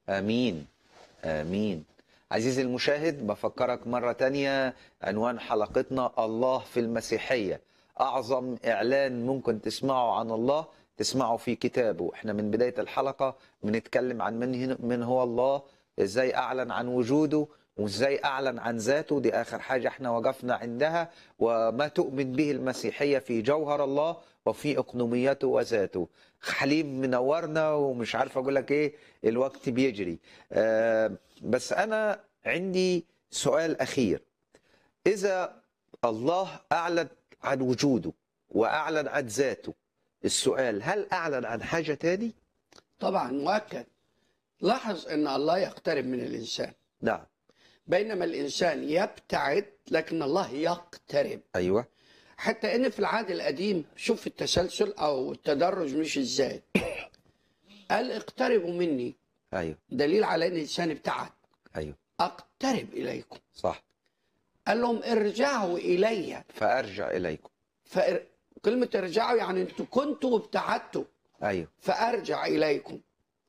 امين امين عزيزي المشاهد بفكرك مرة تانية عنوان حلقتنا الله في المسيحية أعظم إعلان ممكن تسمعه عن الله تسمعه في كتابه احنا من بداية الحلقة بنتكلم عن من, من هو الله ازاي أعلن عن وجوده وازاي أعلن عن ذاته دي آخر حاجة احنا وقفنا عندها وما تؤمن به المسيحية في جوهر الله وفي اقنوميته وذاته حليم منورنا ومش عارف اقول لك ايه الوقت بيجري آه بس انا عندي سؤال اخير اذا الله اعلن عن وجوده واعلن عن ذاته السؤال هل اعلن عن حاجه تاني طبعا مؤكد لاحظ ان الله يقترب من الانسان نعم بينما الانسان يبتعد لكن الله يقترب ايوه حتى ان في العهد القديم شوف التسلسل او التدرج مش ازاي قال اقتربوا مني ايوه دليل على ان الانسان ابتعد ايوه اقترب اليكم صح قال لهم ارجعوا الي فارجع اليكم فكلمه ارجعوا يعني انتوا كنتوا وابتعدتوا ايوه فارجع اليكم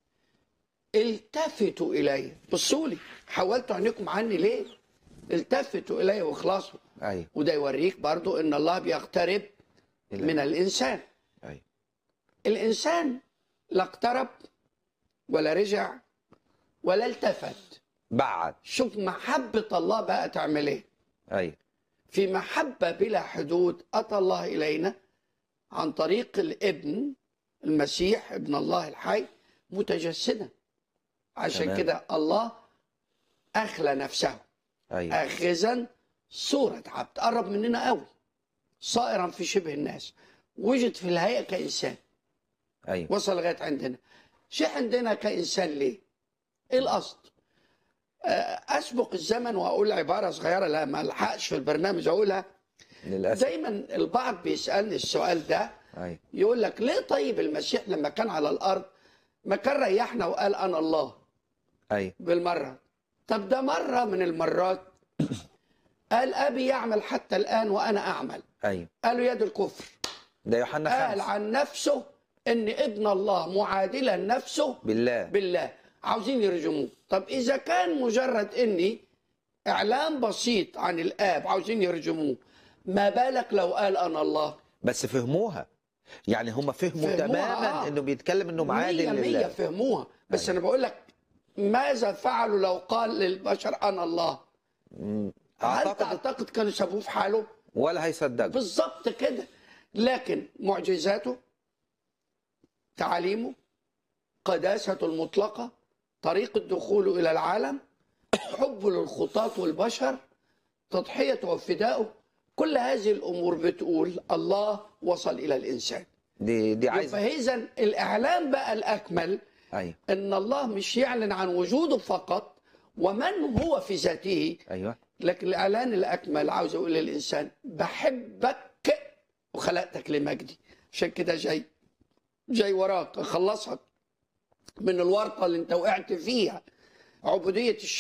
التفتوا الي بصوا لي حولتوا عينيكم عني ليه التفتوا الي واخلصوا ايوه وده يوريك برضو ان الله بيقترب إلي. من الانسان ايوه الانسان لا اقترب ولا رجع ولا التفت بعد شوف محبة الله بقى تعمل ايه ايوه في محبة بلا حدود أتى الله إلينا عن طريق الابن المسيح ابن الله الحي متجسدا عشان تمام. كده الله أخلى نفسه ايوه آخذا صورة عبد قرب مننا قوي صائرا في شبه الناس وجد في الهيئة كإنسان ايوه وصل لغاية عندنا شيء عندنا كإنسان ليه إيه القصد آه، أسبق الزمن وأقول عبارة صغيرة لا ما الحقش في البرنامج أقولها للاسف دايما البعض بيسألني السؤال ده ايوه يقول لك ليه طيب المسيح لما كان على الأرض ما كان ريحنا وقال أنا الله ايوه بالمرة طب ده مرة من المرات قال أبي يعمل حتى الآن وأنا أعمل ايوه قالوا يد الكفر ده يوحنا قال خمسة عن نفسه ان ابن الله معادلا نفسه بالله بالله عاوزين يرجموه طب اذا كان مجرد اني اعلان بسيط عن الاب عاوزين يرجموه ما بالك لو قال انا الله بس فهموها يعني هم فهموا, فهموها، تماما آه. انه بيتكلم انه معادل مية مية لله فهموها بس أيوة. انا بقول لك ماذا فعلوا لو قال للبشر انا الله مم. هل اعتقد تعتقد كانوا سابوه في حاله ولا هيصدق بالظبط كده لكن معجزاته تعاليمه قداسته المطلقة طريقة دخوله إلى العالم حبه للخطاة والبشر تضحيته وفدائه كل هذه الأمور بتقول الله وصل إلى الإنسان دي دي عايزه فإذا الإعلان بقى الأكمل ايوه أن الله مش يعلن عن وجوده فقط ومن هو في ذاته ايوه لكن الإعلان الأكمل عاوز أقول للإنسان بحبك وخلقتك لمجدي عشان كده جاي جاي وراك أخلصك من الورطة اللي أنت وقعت فيها عبودية الش